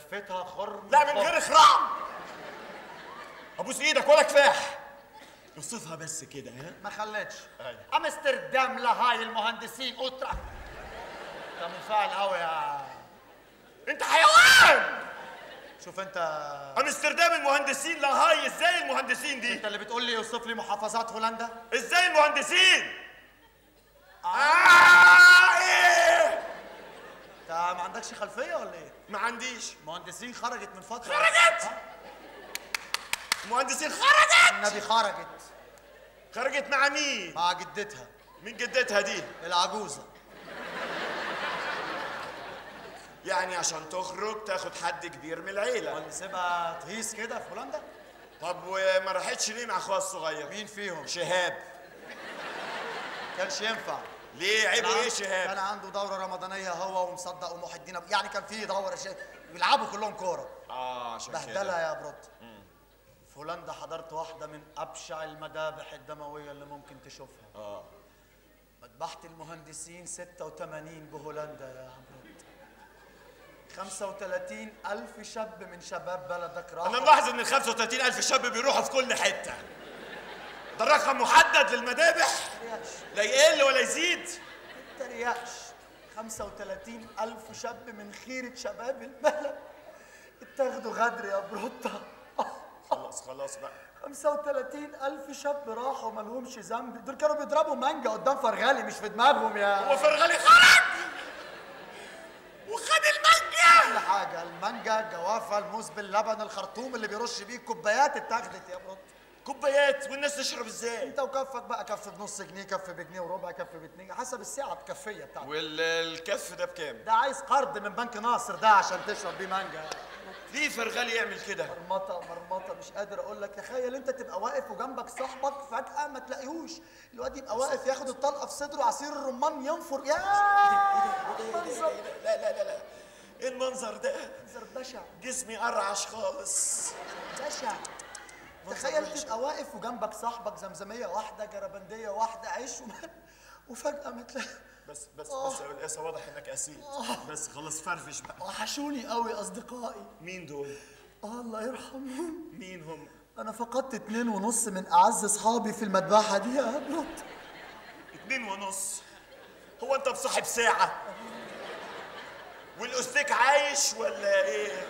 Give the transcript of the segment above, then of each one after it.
لفتها خرم لا من غير اخرام ابوس ايدك ولا كفاح اوصفها بس كده ها ما خلتش أيوة. امستردام لهاي المهندسين اوترا انت منفعل قوي يا انت حيوان شوف انت امستردام المهندسين لاهاي ازاي المهندسين دي انت اللي بتقول لي اوصف لي محافظات هولندا ازاي المهندسين آه ايه انت ما عندكش خلفيه ولا ايه ما عنديش مهندسين خرجت من فتره خرجت؟ ها؟ المهندسين خرجت النبي خرجت خرجت مع مين مع جدتها مين جدتها دي العجوزه يعني عشان تخرج تاخد حد كبير من العيله ولا سيبها تهيس كده في هولندا طب وما راحتش ليه مع اخوها الصغير مين فيهم شهاب كانش ينفع ليه عيبه كان ايه عن- شهاب كان عنده دوره رمضانيه هو ومصدق ومحي الدين أبو- يعني كان في دوره شيء بيلعبوا كلهم كوره اه عشان بهدله كده يا بروت في هولندا حضرت واحده من ابشع المذابح الدمويه اللي ممكن تشوفها اه مذبحة المهندسين 86 بهولندا يا بروت 35 ألف شاب من شباب بلدك راحوا انا ملاحظ ان ال 35 الف شاب بيروحوا في كل حته ده رقم محدد للمذابح تريقش لا يقل ولا يزيد تريقش 35 ألف شاب من خيرة شباب البلد اتاخدوا غدر يا بروتا خلاص خلاص بقى 35 ألف شاب راحوا مالهمش ذنب دول كانوا بيضربوا مانجا قدام فرغالي مش في دماغهم يا هو فرغلي خرج وخد المانجا كل حاجة المانجا الجوافة الموز باللبن الخرطوم اللي بيرش بيه الكوبايات اتاخدت يا بروتا كوبايات والناس تشرب ازاي انت وكفك بقى كف بنص جنيه كف بجنيه وربع كف باتنين حسب السعه الكفيه بتاعتك والكف ده بكام ده عايز قرض من بنك ناصر ده عشان تشرب بيه مانجا ليه فرغلي يعمل كده مرمطه مرمطه مش قادر اقول لك تخيل انت تبقى واقف وجنبك صاحبك فجاه ما تلاقيهوش الواد يبقى واقف ياخد الطلقه في صدره عصير الرمان ينفر يا منظر لا لا لا لا ايه المنظر ده منظر بشع جسمي قرعش خالص بشع تخيل تبقى واقف وجنبك صاحبك زمزميه واحده جربنديه واحده عيش وما- وفجاه ما تلاقي بس بس آه. بس يا القاسة واضح انك قسيت بس خلاص فرفش بقى وحشوني قوي اصدقائي مين دول آه الله يرحمهم مين هم انا فقدت اتنين ونص من اعز اصحابي في المذبحه دي يا بروت اتنين ونص هو انت بصاحب ساعة والاستيك عايش ولا ايه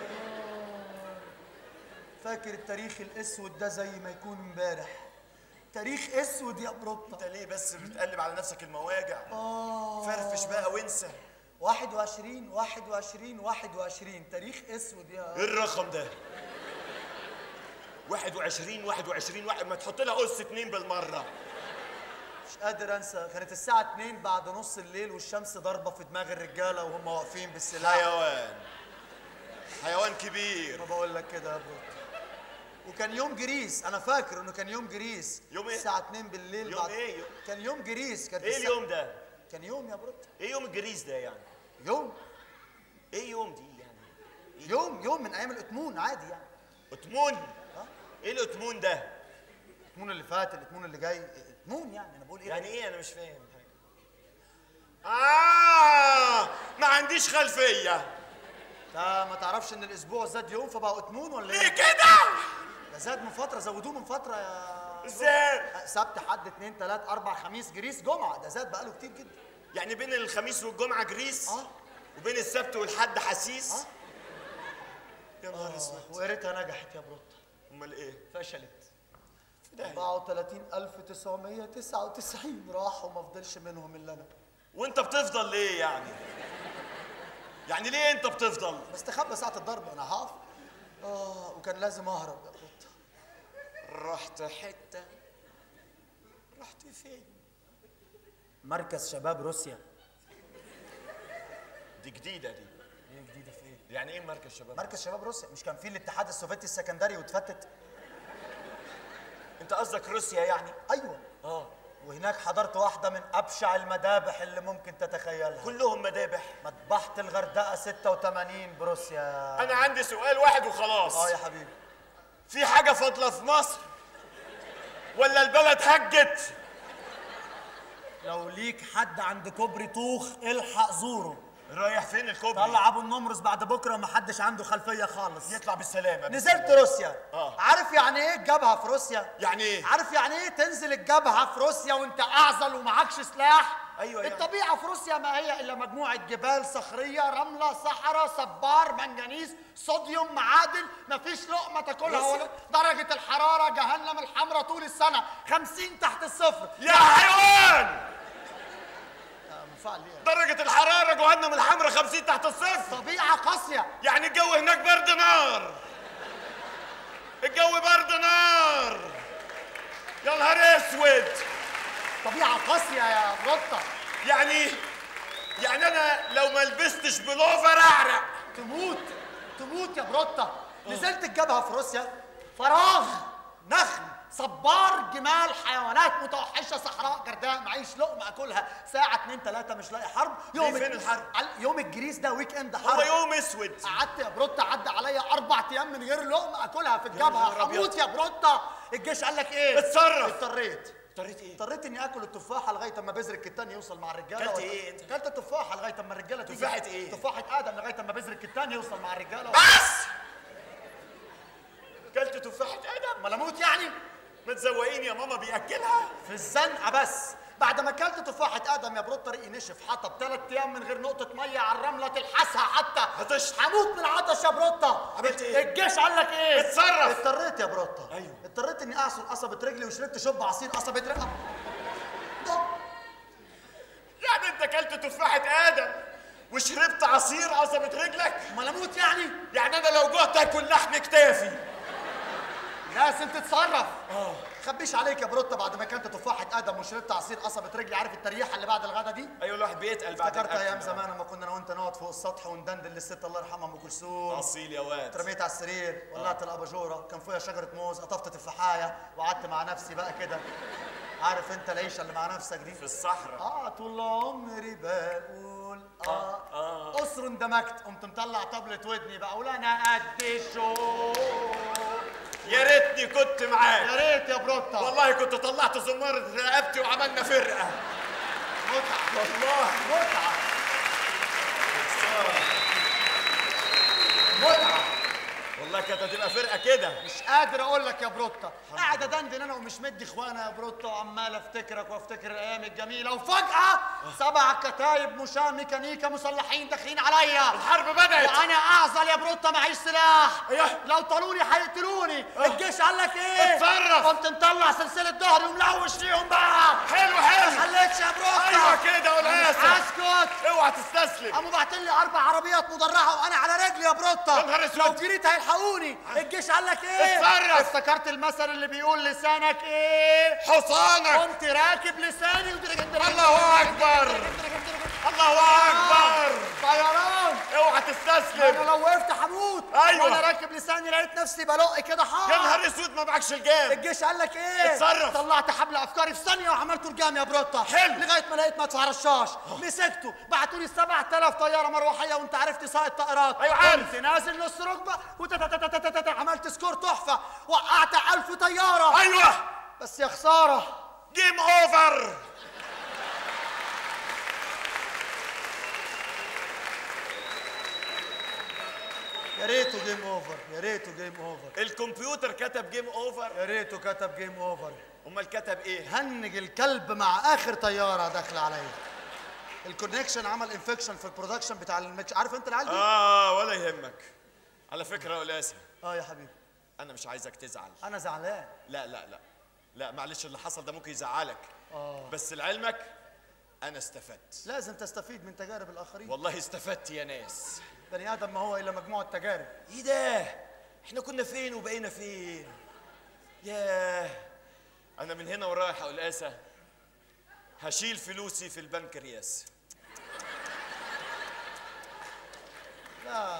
فاكر التاريخ الاسود ده زي ما يكون امبارح تاريخ اسود يا انت بروتا ليه بس بتقلب على نفسك المواجع اه فرفش بقى وانسى 21 21 21 تاريخ اسود يا ايه الرقم ده 21 21 واحد ما تحط لها قص اتنين بالمرة مش قادر انسى كانت الساعه 2 بعد نص الليل والشمس ضاربه في دماغ الرجاله وهم واقفين بالسلاح حيوان حيوان كبير ما بقول لك كده يا بروتا وكان يوم جريس انا فاكر انه كان يوم جريس يوم إيه؟ الساعه 2 بالليل يوم بعد إيه؟ يوم- كان يوم جريس كانت ايه الساعة- اليوم ده كان يوم يا بروتا ايه يوم الجريس ده يعني يوم ايه يوم دي يعني يوم يوم من ايام الاتمون عادي يعني اتمون ها ايه الاتمون ده الاتمون اللي فات الاتمون اللي جاي اتمون يعني انا بقول ايه يعني ايه انا مش فاهم حاجه اه ما عنديش خلفيه انت ما تعرفش ان الاسبوع زاد يوم فبقى اتمون ولا ليه ايه كده ده زاد من فتره زودوه من فتره يا ازاي سبت حد اتنين تلات اربع خميس جريس جمعه ده زاد بقاله كتير جدا يعني بين الخميس والجمعه جريس اه وبين السبت والحد حسيس اه يا نهار اسود ويا ريتها نجحت يا بروتا امال ايه فشلت في داهية. 34999 راحوا ما فضلش منهم الا انا وانت بتفضل ليه يعني يعني ليه انت بتفضل بستخبى ساعه الضرب انا هقف اه وكان لازم اهرب يا بروتا رحت حته رحت فين مركز شباب روسيا دي جديده دي ايه جديده في ايه يعني ايه مركز شباب مركز شباب روسيا مش كان في الاتحاد السوفيتي السكندري واتفتت انت قصدك روسيا يعني ايوه اه وهناك حضرت واحده من ابشع المذابح اللي ممكن تتخيلها كلهم مذابح مذبحه الغردقه 86 بروسيا انا عندي سؤال واحد وخلاص اه يا حبيبي في حاجه فاضله في مصر ولا البلد هجت لو ليك حد عند كوبري طوخ الحق زوره رايح فين الكوبري طلع ابو النمرس بعد بكره ومحدش عنده خلفيه خالص يطلع بالسلامه نزلت روسيا آه. عارف يعني ايه الجبهه في روسيا يعني ايه عارف يعني ايه تنزل الجبهه في روسيا وانت اعزل ومعكش سلاح أيوة يعني. الطبيعه في روسيا ما هي الا مجموعه جبال صخريه رمله صحراء صبار منجنيز صوديوم معادن مفيش لقمه تاكلها روسيا؟ ولا درجه الحراره جهنم الحمراء طول السنه 50 تحت الصفر يا حيوان مفعل ليه درجة الحرارة جهنم الحمراء 50 تحت الصفر طبيعه قاسيه يعني الجو هناك برد نار الجو برد نار يا نهار اسود طبيعه قاسيه يا بطه يعني يعني انا لو ما لبستش بلوفر اعرق تموت تموت يا بروتا نزلت الجبهه في روسيا فراغ نخل صبار جمال حيوانات متوحشه صحراء جرداء معيش لقمه اكلها ساعه اتنين تلاته مش لاقي حرب يوم ليه فين الج- الحرب؟ عل- يوم الجريس ده ويك اند هو حرب يوم اسود قعدت يا بروتا عدى عليا اربع ايام من غير لقمه اكلها في نهار الجبهه أبيض. هموت يا بروتا الجيش قال لك ايه اتصرف. اضطريت اضطريت ايه؟ اضطريت اني اكل التفاحه لغايه اما بذر الكتان يوصل مع الرجاله كلت وت- إيه أنت؟ كلت التفاحه لغايه اما الرجاله تيجي. تفاحة إيه؟ تفاحه ادم لغايه اما بذر الكتان يوصل مع الرجاله بس كلت تفاحة ادم امال اموت يعني ما تزوقيني يا ماما بياكلها في الزنقه بس بعد ما اكلت تفاحه ادم يا برود طريقي نشف حطب ثلاث ايام من غير نقطه ميه على الرمله تلحسها حتى هتشرب. هموت من العطش يا بروتا عملت إيه؟ الجيش قال لك ايه اتصرف. اضطريت يا بروتا أيوه. اضطريت اني اعصر قصبه رجلي وشربت شوب عصير قصبه رقبه يعني انت كلت تفاحة ادم وشربت عصير قصبة رجلك امال اموت يعني يعني انا لو جوعت اكل لحم كتافي لازم تتصرف خبيش عليك يا بروتا بعد ما كانت تفاحه ادم وشربت عصير قصبه رجلي عارف التريحه اللي بعد الغدا دي ايوه الواحد بيتقل بعد افتكرت ايام الأكل. زمان لما كنا انا وانت نقعد فوق السطح وندندن للست الله يرحمها ام كلثوم اصيل يا واد اترميت على السرير ولعت الاباجوره كان فوقها شجره موز قطفت تفاحايه وقعدت مع نفسي بقى كده عارف انت العيشه اللي مع نفسك دي في الصحراء اه طول عمري بقول اه آه. قصر اندمجت قمت مطلع طبلة ودني بقى اقول انا قد الشوق يا ريتني كنت يا معاك ريت يا بروتا والله كنت طلعت زمارة رقبتي وعملنا فرقة متعه والله متعه متعه والله كانت هتبقى فرقة كده مش قادر اقول لك يا بروتا قاعد ادندن انا ومش مدي اخوانا يا بروتا وعمال افتكرك وافتكر الايام الجميله وفجاه سبع كتايب مشاة ميكانيكا مسلحين داخلين عليا الحرب بدأت وانا اعزل يا بروتا معيش سلاح أيوه. لو طالوني هيقتلوني الجيش قال لك ايه اتصرف. قمت مطلع سلسله ظهري وملوش ليهم بقى حلو ما حلو خليتش يا بروتا ايوه كده والاسف اسكت اوعى تستسلم قاموا باعتين لي اربع عربيات مدرعه وانا على رجلي يا بروتا يا نهار اسود. لو جريت هيلحقوني الجيش قال لك ايه اتصرف. افتكرت المثل اللي بيقول لسانك ايه حصانك قمت راكب لساني الله اكبر الله اكبر طيران اوعى انا تستسلم لو وقفت هموت أيوة. وانا راكب لساني لقيت نفسي بلق كده حار يا نهار اسود ما معكش الجام الجيش قال لك ايه اتصرف. طلعت حبل افكاري في ثانيه وعملت رجام يا بروتا حلو. لغايه ما لقيت مدفع رشاش مسكته بعتوا لي 7000 طياره مروحيه وانت عرفت سائق طائرات أيوة عارف. كنت نازل نص ركبه وتتتتتتت عملت سكور تحفه وقعت 1000 طياره ايوه بس يا خساره جيم اوفر يا ريته جيم اوفر يا ريته جيم اوفر الكمبيوتر كتب جيم اوفر يا ريته كتب جيم اوفر امال كتب ايه هنج الكلب مع اخر طياره داخله عليا الكونكشن عمل انفكشن في البرودكشن بتاع المكش عارف انت العيال دي؟ اه ولا يهمك على فكره يا قلاسه اه يا حبيبي انا مش عايزك تزعل انا زعلان لا لا لا لا معلش اللي حصل ده ممكن يزعلك بس لعلمك انا استفدت لازم تستفيد من تجارب الاخرين والله استفدت يا ناس بني ادم ما هو الا مجموعه تجارب ايه ده احنا كنا فين وبقينا فين ياه انا من هنا ورايح يا قلاسه هشيل فلوسي في البنكرياس لا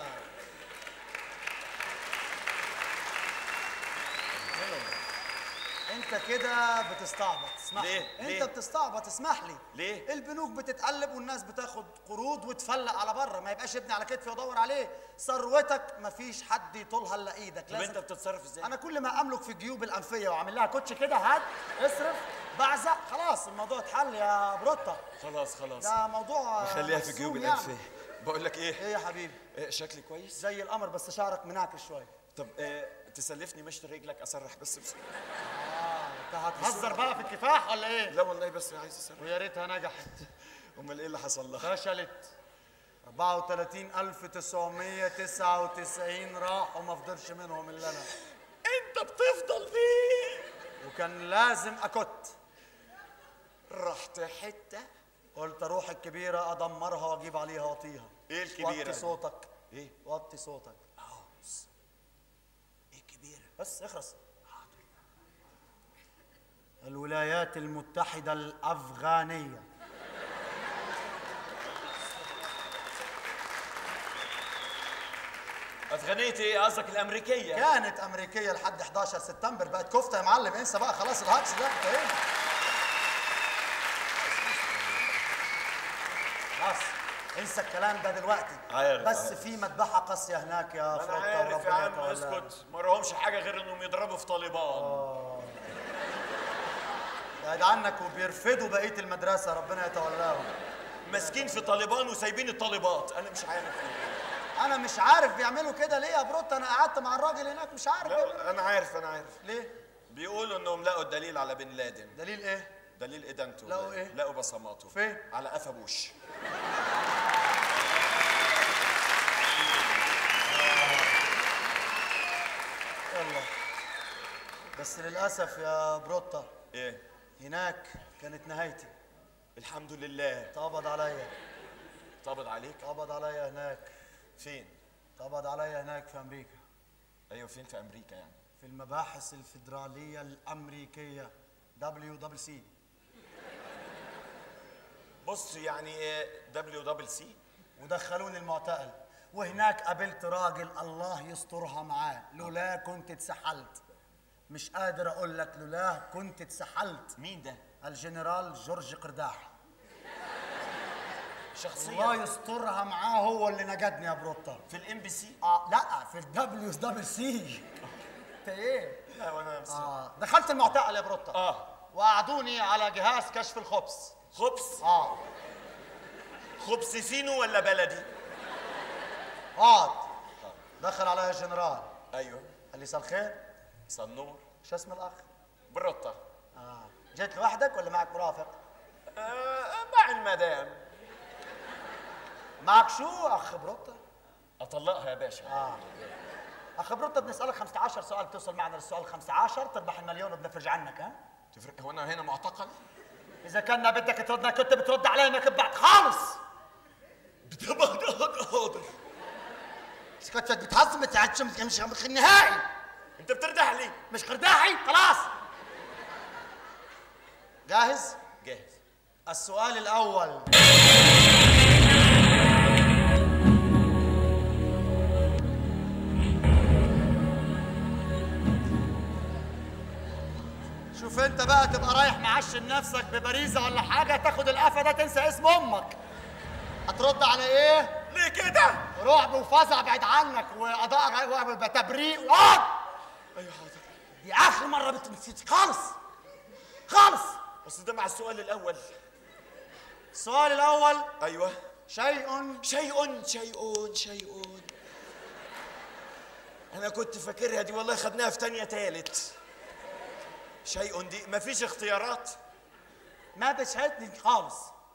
انت كده بتستعبط اسمح ليه؟ لي ليه؟ انت بتستعبط اسمح لي ليه؟ البنوك بتتقلب والناس بتاخد قروض وتفلق على بره ما يبقاش ابني على كتفي وادور عليه ثروتك مفيش حد يطولها الا ايدك طب انت بتتصرف ازاي انا كل ما املك في الجيوب الانفيه واعمل لها كوتش كده هات اصرف بعزق خلاص الموضوع اتحل يا بروتا خلاص خلاص ده موضوع خليها في الجيوب محسوم يعني. الأنفية بقول لك ايه ايه يا حبيبي إيه شكلي كويس زي القمر بس شعرك منعكش شويه طب إيه تسلفني مشط رجلك اسرح بس بسرعه انت هتهزر بقى في الكفاح ولا ايه لا والله بس عايز اسرح ويا ريتها نجحت امال ايه اللي حصل لها فشلت 34999 راح وما فضلش منهم الا انا انت بتفضل فيه وكان لازم اكت رحت حته قلت اروح الكبيره ادمرها واجيب عليها واطيها ايه الكبيرة؟ وطي صوتك ايه وطي صوتك ايه كبيره بس اخرس الولايات المتحدة الأفغانية افغانيه ايه قصدك الامريكيه كانت أمريكية لحد 11 سبتمبر بقت كفتة يا معلم انسى بقى خلاص الهجص ده انت ايه خلاص انسى الكلام ده دلوقتي عارف، بس عارف. في مذبحة قاسية هناك يا انا فروتة عارف يا وربنا عم يتولاها. اسكت ما لهمش حاجه غير انهم يضربوا في طالبان بعد عنك وبيرفدوا بقية المدرسة ربنا يتولاهم ماسكين في طالبان وسايبين الطالبات انا مش عارف ليه. أنا مش عارف بيعملوا كده ليه يا بروت أنا قعدت مع الراجل هناك مش عارف بيعملوا- لا انا عارف انا عارف ليه؟ بيقولوا انهم لقوا الدليل على بن لادن دليل إيه؟ دليل ادانته لقوا إيه؟ لقوا بصماته فين؟ على قفا بوش يلا بس للأسف يا بروتا ايه هناك كانت نهايتي الحمد لله طبض عليا طابض عليك طبض عليا هناك فين طبض عليا هناك في أمريكا ايوه فين في امريكا يعني في المباحث الفيدرالية الأمريكية دبليو دبل سي بص يعني دبليو دبل سي ودخلوني المعتقل وهناك قابلت راجل الله يسترها معاه لولاه كنت اتسحلت مش قادر اقول لك لولاه كنت اتسحلت مين ده الجنرال جورج قرداح شخصيا الله يسترها معاه هو اللي نجدني يا بروتا في الام بي سي اه لا في الدبليو دبل سي انت ايه لا وانا آه. اه دخلت المعتقل يا بروتا اه وقعدوني على جهاز كشف الخبز خبز اه خبز فينو ولا بلدي اقعد دخل عليا الجنرال ايوه قال لي مساء الخير صنور شو اسم الاخ بروتا اه جيت لوحدك ولا معك مرافق آه مع المدام معك شو اخ بروتا اطلقها يا باشا اه اخ بروتا بنسالك 15 سؤال توصل معنا للسؤال 15 تربح المليون وبنفرج عنك ها تفرق هو انا هنا معتقل اذا كنا بدك تردنا كنت بترد علي ما كنت بعد خالص حاضر بس كنت بتهزم بتعجم مش مش نهائي انت بتردح لي مش قرداحي خلاص جاهز جاهز السؤال الاول شوف انت بقى تبقى رايح معشن نفسك ببريزه ولا حاجه تاخد القفا ده تنسى اسم امك هترد على ايه؟ ليه كده رعب وفزع بعيد عنك وقضاء وتبريء اقعد ايوه حاضر دي اخر مره بتنسيت خالص خالص بس ده مع السؤال الاول السؤال الاول ايوه شيء شيء شيء شيء انا كنت فاكرها دي والله خدناها في تانية تالت شيء دي مفيش اختيارات ما بشهدني خالص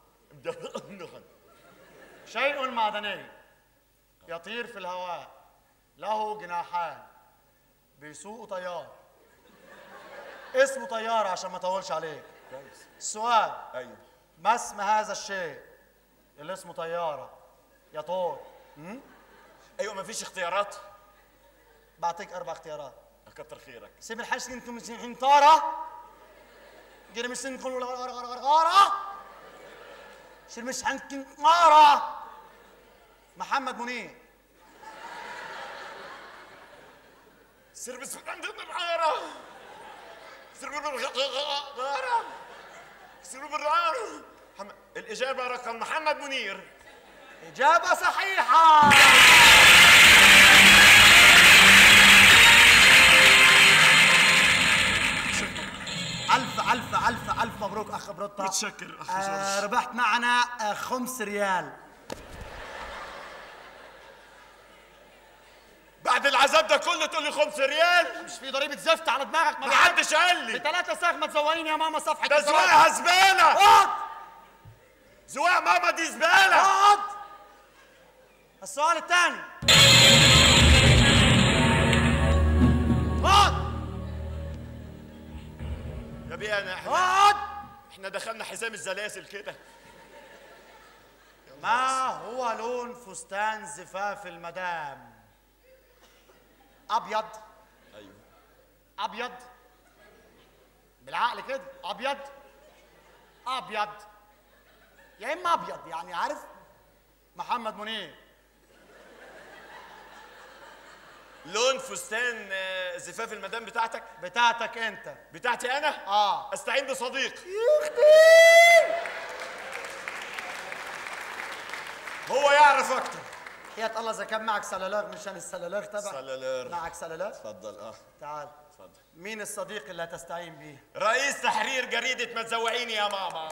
شيء معدني يطير في الهواء له جناحان بيسوق طيار اسمه طيار عشان ما اطولش عليك كويس السؤال ايوه ما اسم هذا الشيء اللي اسمه طيارة يطور ايوه مفيش اختيارات بعطيك أربع اختيارات كتر خيرك سيب الحش انتم مش طارة جري مش نكون غارة شيل مش حنكن غارة محمد منير سير بس عند الغارة سير بالغارة سير بالغارة حم- الإجابة رقم محمد منير إجابة صحيحة ألف ألف ألف ألف مبروك أخ بروتا متشكر أخ آه جورج. ربحت معنا آه خمس ريال بعد العذاب ده كله تقول لي خمس ريال مش في ضريبه زفت على دماغك ما ما حدش قال لي بثلاثة ساغ ما تزوقيني يا ماما صفحة ده الزواج. زواقها زباله اقعد زواق ماما دي زباله اقعد السؤال الثاني اقعد يا بيه انا احنا, اقعد احنا دخلنا حزام الزلازل كده ما هو لون فستان زفاف المدام ابيض ايوه ابيض بالعقل كده ابيض ابيض يا اما ابيض يعني عارف محمد منير لون فستان آه، زفاف المدام بتاعتك بتاعتك انت بتاعتي انا اه استعين بصديق يا اختي هو يعرف اكتر حياة الله اذا كان معك سلالار مشان السلالار تبع سلالار. معك سلالار اتفضل اه تعال اتفضل مين الصديق اللي هتستعين بيه رئيس تحرير جريدة ما تزوعيني يا ماما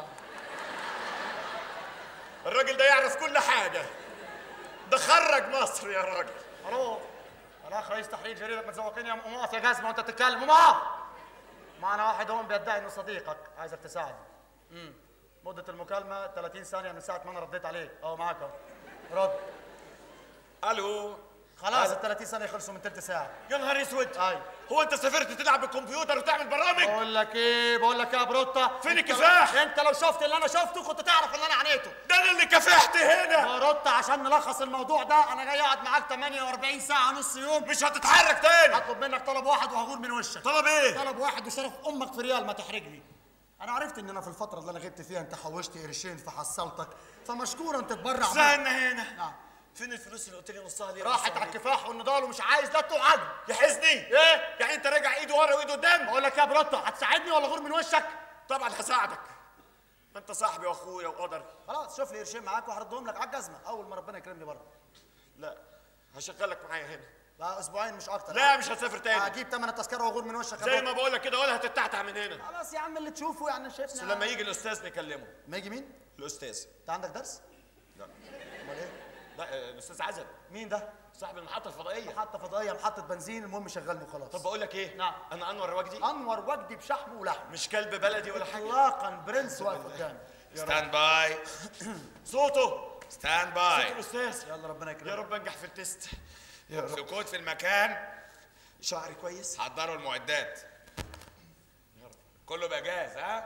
الراجل ده يعرف كل حاجة ده خرج مصر يا راجل الو الاخ رئيس تحرير جريده ما تزوقيني يا قوم اقف يا جزمه وانت تتكلم قوم اقف معنا واحد هون بيدعي انه صديقك عايزك تساعده امم مده المكالمه 30 ثانيه من ساعه ما انا رديت عليك اهو معاك اهو رد الو خلاص ال 30 ثانيه خلصوا من ثلث ساعه يا نهار اسود اي هو انت سافرت تلعب بالكمبيوتر وتعمل برامج بقول لك ايه بقول لك ايه يا بروتا فين انت- الكفاح؟ انت لو شفت اللي انا شفته كنت تعرف اللي انا عانيته ده انا اللي كافحت هنا بروتا عشان نلخص الموضوع ده انا جاي اقعد معاك 48 ساعه نص يوم مش هتتحرك تاني هطلب منك طلب واحد وهغور من وشك طلب ايه طلب واحد وشرف امك في ريال ما تحرجني انا عرفت ان انا في الفتره اللي انا غبت فيها انت حوشت قرشين فحصلتك فمشكورا تتبرع بيه. استنى هنا نعم. فين الفلوس اللي قلت لي نصها ليه راحت على الكفاح والنضال ومش عايز ده توعد يا حزني ايه يعني انت راجع ايده ورا وايده قدام بقول لك يا بروتا هتساعدني ولا غور من وشك طبعا هساعدك ما انت صاحبي واخويا وقدر خلاص شوف لي قرشين معاك وهردهم لك على الجزمه اول ما ربنا يكرمني بره لا هشغلك معايا هنا لا اسبوعين مش اكتر لا مش هسافر تاني هجيب ثمن التذكره واغور من وشك يا زي بروتا. ما بقول لك كده ولا هتتعتع من هنا خلاص يا عم اللي تشوفه يعني بس شايفني لما يجي الاستاذ نكلمه ما يجي مين الاستاذ انت عندك درس لا امال ايه لا آه، الاستاذ عزب مين ده صاحب المحطه الفضائيه محطه فضائيه محطه بنزين المهم شغلني وخلاص طب بقول لك ايه نعم. انا انور وجدي انور وجدي بشحم ولحم مش كلب بلدي ولا حاجه اطلاقا برنس واقف قدامي ستاند باي صوته ستاند صوت باي الاستاذ يلا ربنا يكرمك يا رب انجح في التست سكوت في المكان شعري كويس حضروا المعدات كله بقى جاهز ها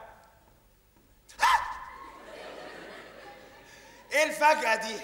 ايه الفجأة دي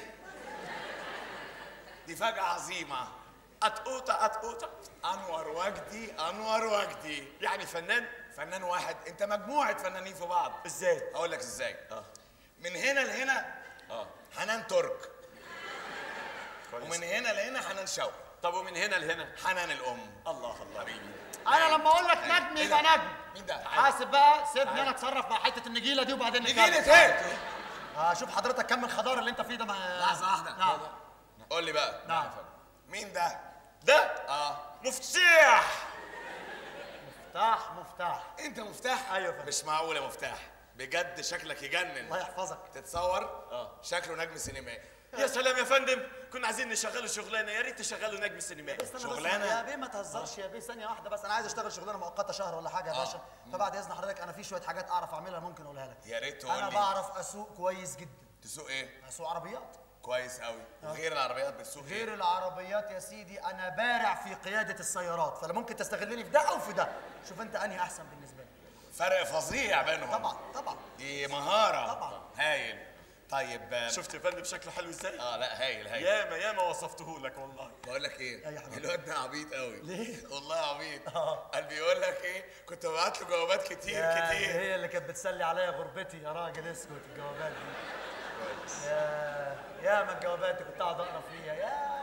دي فجأة عظيمة قطقوطه قطقوطه انور وجدي انور وجدي يعني فنان فنان واحد انت مجموعة فنانين في بعض ازاي اقول لك ازاي اه من هنا لهنا اه حنان ترك كويس ومن هنا لهنا حنان شوقي طب ومن هنا لهنا حنان الام الله الله حبيبي انا لما اقول لك نجم إيه يبقى ده؟ نجم مين ده؟ حاسب بقى سيبني انا اتصرف مع حته النجيله دي وبعدين نجيلة نتكلم ايه؟ آه شوف حضرتك كم الخضار اللي انت فيه ده ما لحظة واحدة نعم قول لي بقى نعم مين ده؟ ده اه مفتاح مفتاح مفتاح انت مفتاح؟ أيوة فندم. مش معقول يا مفتاح بجد شكلك يجنن الله يحفظك تتصور؟ آه. شكله نجم سينمائي يا سلام يا فندم كنا عايزين نشغله شغلانه يا ريت تشغله نجم سينمائي استنى شغلانة؟ بس يا بيه ما تهزرش يا بيه ثانيه واحده بس انا عايز اشتغل شغلانه مؤقته شهر ولا حاجه يا آه. باشا فبعد اذن حضرتك انا في شويه حاجات اعرف اعملها ممكن اقولها لك يا ريت تقول انا لي بعرف اسوق كويس جدا تسوق ايه؟ اسوق عربيات كويس قوي وغير العربيات بتسوق غير ايه؟ العربيات يا سيدي انا بارع في قياده السيارات فلا ممكن تستغلني في ده او في ده شوف انت انهي احسن بالنسبه لي فرق فظيع بينهم طبعا طبعا دي مهارة طبعا. هايل طيب آه، شفت يا فندم شكله حلو ازاي اه لا هايل هايل ياما ياما وصفته لك والله بقول لك ايه أي حاجة. الواد ده عبيط قوي ليه؟ والله عبيط آه. قال بيقول لك ايه كنت ببعت له جوابات كتير يا كتير هي اللي كانت بتسلي عليا غربتي يا راجل اسكت الجوابات دي يا يا ما الجوابات دي كنت اقعد اقرا فيها يا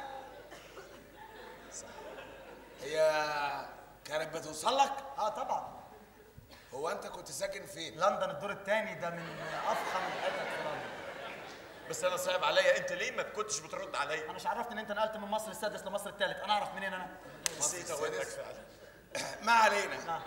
هي كانت بتوصل لك اه طبعا هو انت كنت ساكن فين لندن الدور الثاني ده من افخم الحتت في لندن بس انا صعب عليا انت ليه ما كنتش بترد عليا انا مش عرفني ان انت نقلت من مصر السادس لمصر الثالث انا اعرف منين انا نسيت اقول لك فعلا ما علينا نعم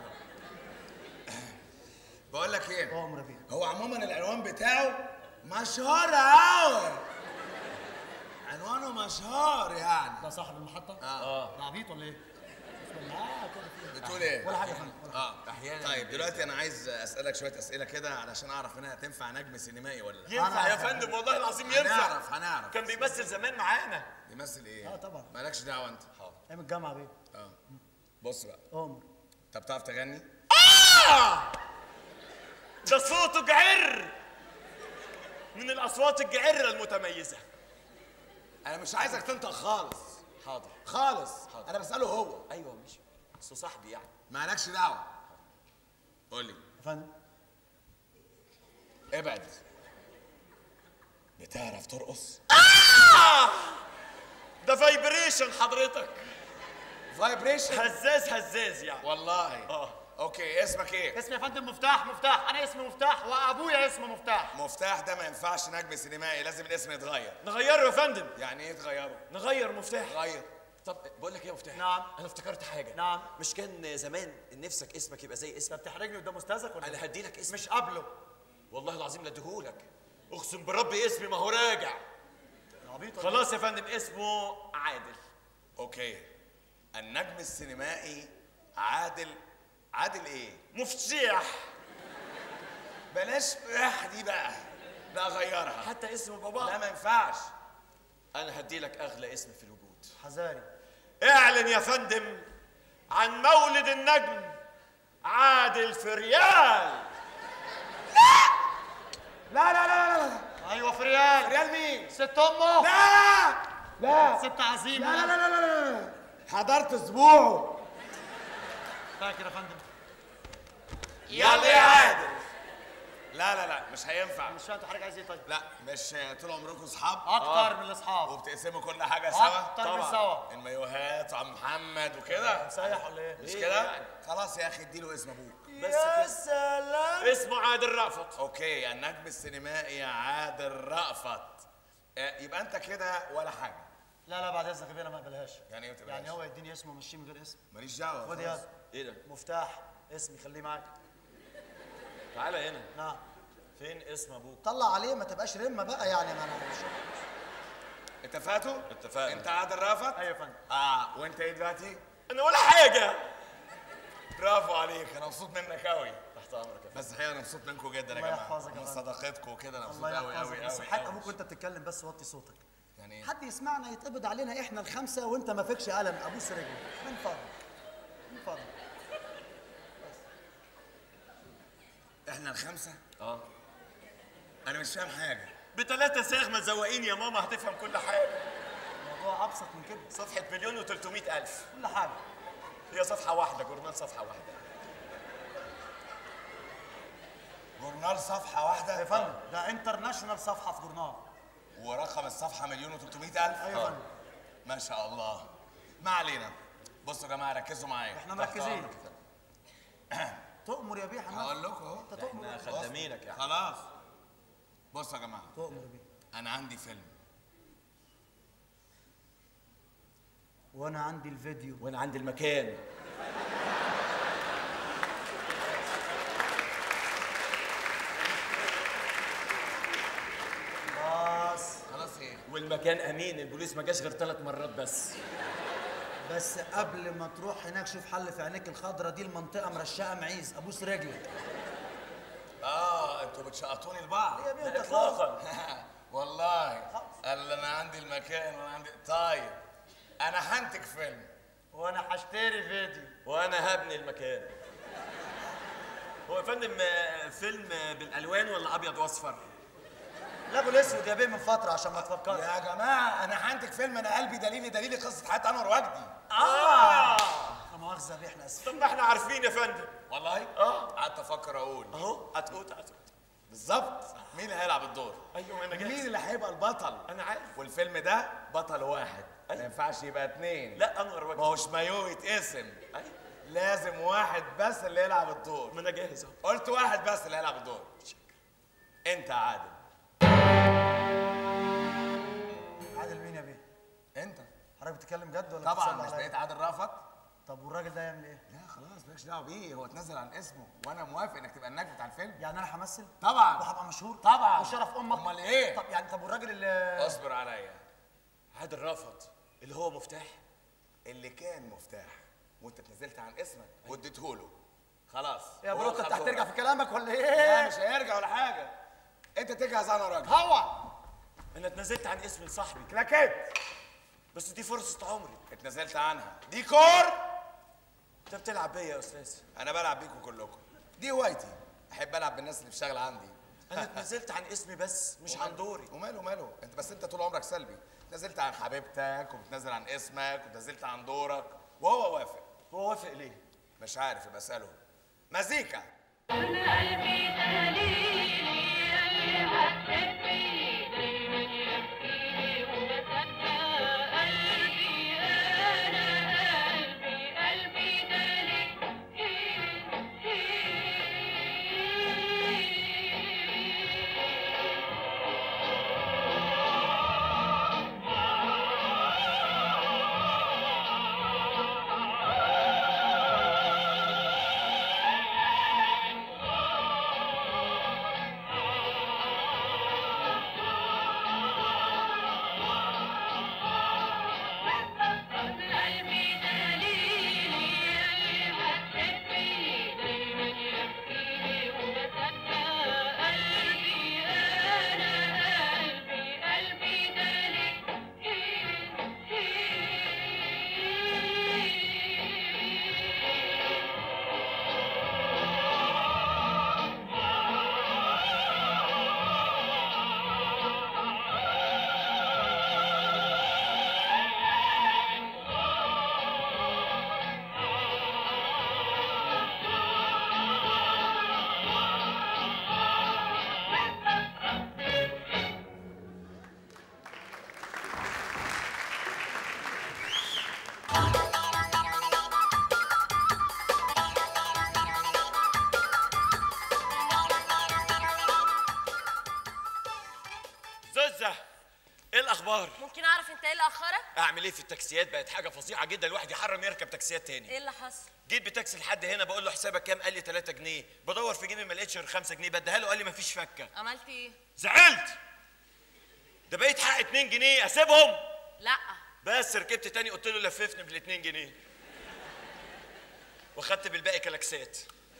بقول لك ايه عمر بيه هو عموما العنوان بتاعه مشهور قوي عنوانه مشهور يعني ده صاحب المحطه اه ده عبيط ولا ايه بسم الله كده في بتقول ايه ولا حاجه يا فندم ولا اه احيانا طيب دلوقتي انا عايز اسالك شويه اسئله كده علشان اعرف انها تنفع نجم سينمائي ولا لا ينفع يا أنا- فندم والله العظيم ينفع هنعرف هنعرف كان بيمثل زمان معانا يمثل ايه آه، طبعا. مالكش دعوه انت ايام الجامعه بيه اه بص بقى عمر انت بتعرف تغني ده صوته جعر من الاصوات الجعره المتميزه انا مش عايزك تنطق خالص حاضر خالص انا بساله هو ايوه مش اصل صاحبي يعني مالكش دعوه قول لي يا فندم ابعد بتعرف ترقص ده فايبريشن حضرتك فايبريشن هزاز هزاز يعني والله اه اوكي اسمك ايه اسمي يا فندم مفتاح مفتاح انا اسمي مفتاح وابويا اسمه مفتاح مفتاح ده ما ينفعش نجم سينمائي لازم الاسم يتغير نغيره يا فندم يعني ايه تغيره نغير مفتاح غير طب بقول لك ايه يا مفتاح نعم. انا افتكرت حاجه نعم. مش كان زمان نفسك اسمك يبقى زي انت اسمك بتحرجني قدام استاذك ولا انا إيه؟ هدي لك اسم مش قبله والله العظيم لا اديهولك اقسم بربي اسمي ما هو راجع يا عبيط ولا إيه؟ خلاص يا فندم اسمه عادل اوكي النجم السينمائي عادل عادل ايه مفتاح بلاش اح دي بقى لا غيرها حتى اسم لا بابا ما ينفعش انا هدي لك اغلى اسم في الوجود حذاري اعلن يا فندم عن مولد النجم عادل فريال لا لا لا لا لا ايوه في ريال ريال مين ست امه لا لا ست عزيمه لا لا لا لا لا حضرت اسبوعه فاكر يا فندم يلا يا عادل لا لا لا مش هينفع مش فاهم انت حضرتك عايز ايه طيب لا مش طول عمركم اصحاب اكتر من الاصحاب وبتقسموا كل حاجه سوا اكتر من سوا المايوهات وعم محمد وكده مسيح ولا ايه مش إيه كده يعني؟ خلاص يا اخي اديله اسم ابوك بس كده سلام اسمه عادل رأفت اوكي النجم السينمائي عادل رأفت آه، يبقى انت كده ولا حاجه لا لا بعد اذنك يا بيه انا ما اقبلهاش يعني ايه ما تقبلهاش؟ يعني هو يديني اسمه ومشيه من غير اسم ماليش دعوه خد خلاص. يا ايه ده مفتاح اسمي خليه معاك تعالى هنا نعم فين اسم ابوك طلع عليه ما تبقاش رمه بقى يعني ما انا مش اتفقتوا اتفقنا. انت عادل رأفت ايوه يا فندم اه وانت ايه دلوقتي انا ولا حاجه برافو عليك انا مبسوط منك قوي تحت امرك يا فندم. بس الحقيقه انا مبسوط منكم جدا يا الله جماعه يحفظك يا من فندم. صداقتكم وكده انا مبسوط الله قوي يحفظك قوي بس قوي حق قوي. ابوك وانت بتتكلم بس وطي صوتك يعني ايه حد يسمعنا يتقبض علينا احنا الخمسه وانت ما فيكش قلم ابوس رجلك من فضلك من فضلك احنا الخمسه اه انا مش فاهم حاجه بتلاتة ساغ ما تزوقيني يا ماما هتفهم كل حاجه الموضوع ابسط من كده صفحه مليون و الف كل حاجه هي صفحه واحده جورنال صفحه واحده جورنال صفحه يا واحده فندم ده انترناشونال صفحه في جورنال ورقم الصفحه مليون و الف ايوه يا فندم ما شاء الله ما علينا بصوا يا جماعه ركزوا معايا احنا مركزين تؤمر يا بيه حماد هقول لكم اهو انت تؤمر يا احنا بيه. خدامينك يعني خلاص بصوا يا جماعه تؤمر يا بيه انا عندي فيلم وانا عندي الفيديو وانا عندي المكان بس خلاص ايه والمكان امين البوليس ما جاش غير ثلاث مرات بس بس قبل ما تروح هناك شوف حل في عينيك الخضرة دي المنطقة مرشقة معيز ابوس رجلك اه انتوا بتشقطوني لبعض يا بيه انت لا خلاص اطلاقا والله قال انا عندي المكان وانا عندي طيب انا هنتج فيلم وانا هشتري فيديو وانا هبني المكان هو يا فندم آه، فيلم آه، بالالوان ولا ابيض واصفر لابو الاسود يا بيه من فترة عشان ما تفكرش يا جماعه انا هنتج فيلم انا قلبي دليلي دليلي قصه حياه انور وجدي اه لا مؤاخذة يا بيه احنا اسفين طب ما احنا عارفين يا فندم والله اه قعدت افكر اقول اهو هتقوت هتقوت بالظبط مين اللي هيلعب الدور ايوه انا مين جاهز اللي هيبقى البطل انا عارف والفيلم ده بطل واحد ما ينفعش يبقى اتنين لا انور ما وجدي هوش مايو يتقسم أيوة. لازم واحد بس اللي يلعب الدور ما انا جاهز اهو قلت واحد بس اللي هيلعب الدور انت يا عادل عادل مين يا بيه انت حضرتك بتتكلم جد ولا طبعا بتصلي مش عليا؟ بقيت عادل رافت طب والراجل ده يعمل ايه لا خلاص مالكش دعوه بيه هو اتنزل عن اسمه وانا موافق انك تبقى النجم بتاع الفيلم يعني انا همثل طبعا وهبقى مشهور طبعا وشرف امك امال ايه طب يعني طب والراجل اللي اصبر عليا عادل رفض اللي هو مفتاح اللي كان مفتاح وانت اتنزلت عن اسمك واديته له خلاص يا هو بروتا انت خد هترجع دورك. في كلامك ولا لا ايه مش هيرجع ولا حاجه انت تجهز انا راجل هوا انا اتنازلت عن اسم لصاحبي كلاكيت بس دي فرصه عمري اتنزلت عنها دي كور انت بتلعب بيا يا استاذ انا بلعب بيكم كلكم دي هوايتي احب العب بالناس اللي بتشتغل عندي انا اتنازلت عن اسمي بس مش عن دوري وماله ماله انت بس انت طول عمرك سلبي نزلت عن حبيبتك وبتنزل عن اسمك وبتنزلت عن دورك وهو وافق هو وافق ليه مش عارف يبقى اساله مزيكا أنا قلبي دليلي اللي هتحبني دايما يبكيلي وبتأنى قلبي أنا قلبي قلبي قلبي دليلي اللي هتحبني دايما يبكيلي وبتأنى قلبي أنا قلبي قلبي دليلي زوزة ايه الاخبار ممكن اعرف انت ايه اللي اخرك؟ اعمل ايه في التاكسيات بقت حاجه فظيعه جدا الواحد يحرم يركب تاكسيات تاني ايه اللي حصل؟ جيت بتاكسي لحد هنا بقول له حسابك كام قال لي 3 جنيه بدور في جيبي ما لقيتش غير 5 جنيه بديها له قال لي مفيش فكه عملت ايه؟ زعلت ده بقيت حق 2 جنيه اسيبهم لا بس ركبت تاني قلت له لففني بال 2 جنيه واخدت بالباقي كلاكسات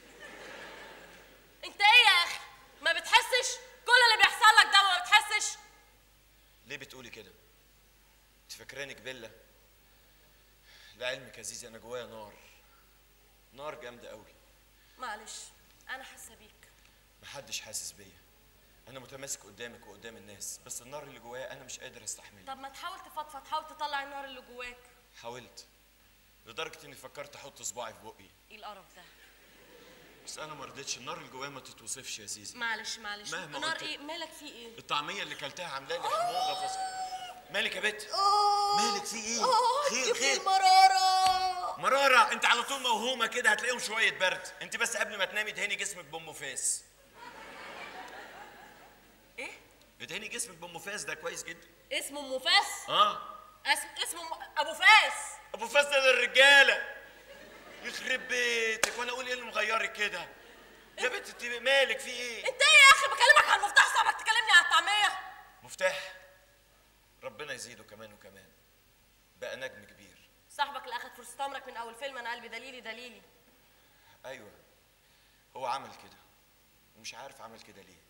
انت ايه يا اخي؟ ما بتحسش؟ كل اللي بيحصل لك ده ما بتحسش؟ ليه بتقولي كده انت فاكراني كبله لعلمك يا زيزي انا جوايا نار نار جامده قوي معلش انا حاسه بيك محدش حاسس بيا انا متماسك قدامك وقدام الناس بس النار اللي جوايا انا مش قادر استحملها طب ما تحاول تفضفض حاول تطلع النار اللي جواك حاولت لدرجه اني فكرت احط صباعي في بقي ايه القرف ده؟ بس انا ما رضيتش النار اللي جوايا ما تتوصفش يا زيزي معلش معلش مهما نار قلت- ايه؟ مالك في ايه؟ الطعميه اللي كلتها عامله لي حموضه فظ مالك يا بت مالك في ايه خير خير مرارة مرارة انت على طول موهومة كده هتلاقيهم شوية برد انت بس قبل ما تنامي ادهني جسمك بأم فاس ايه؟ ادهني جسمك بأم فاس ده كويس جدا اسمه ام فاس؟ اه اسم اسمه م- ابو فاس ابو فاس ده للرجالة يخرب بيتك وانا اقول ايه اللي مغيرك كده يا بنت انت مالك في ايه انت ايه يا اخي بكلمك على المفتاح صعبك تكلمني على الطعميه مفتاح ربنا يزيده كمان وكمان بقى نجم كبير صاحبك اللي اخد فرصه عمرك من اول فيلم انا قلبي دليلي دليلي ايوه هو عمل كده ومش عارف عمل كده ليه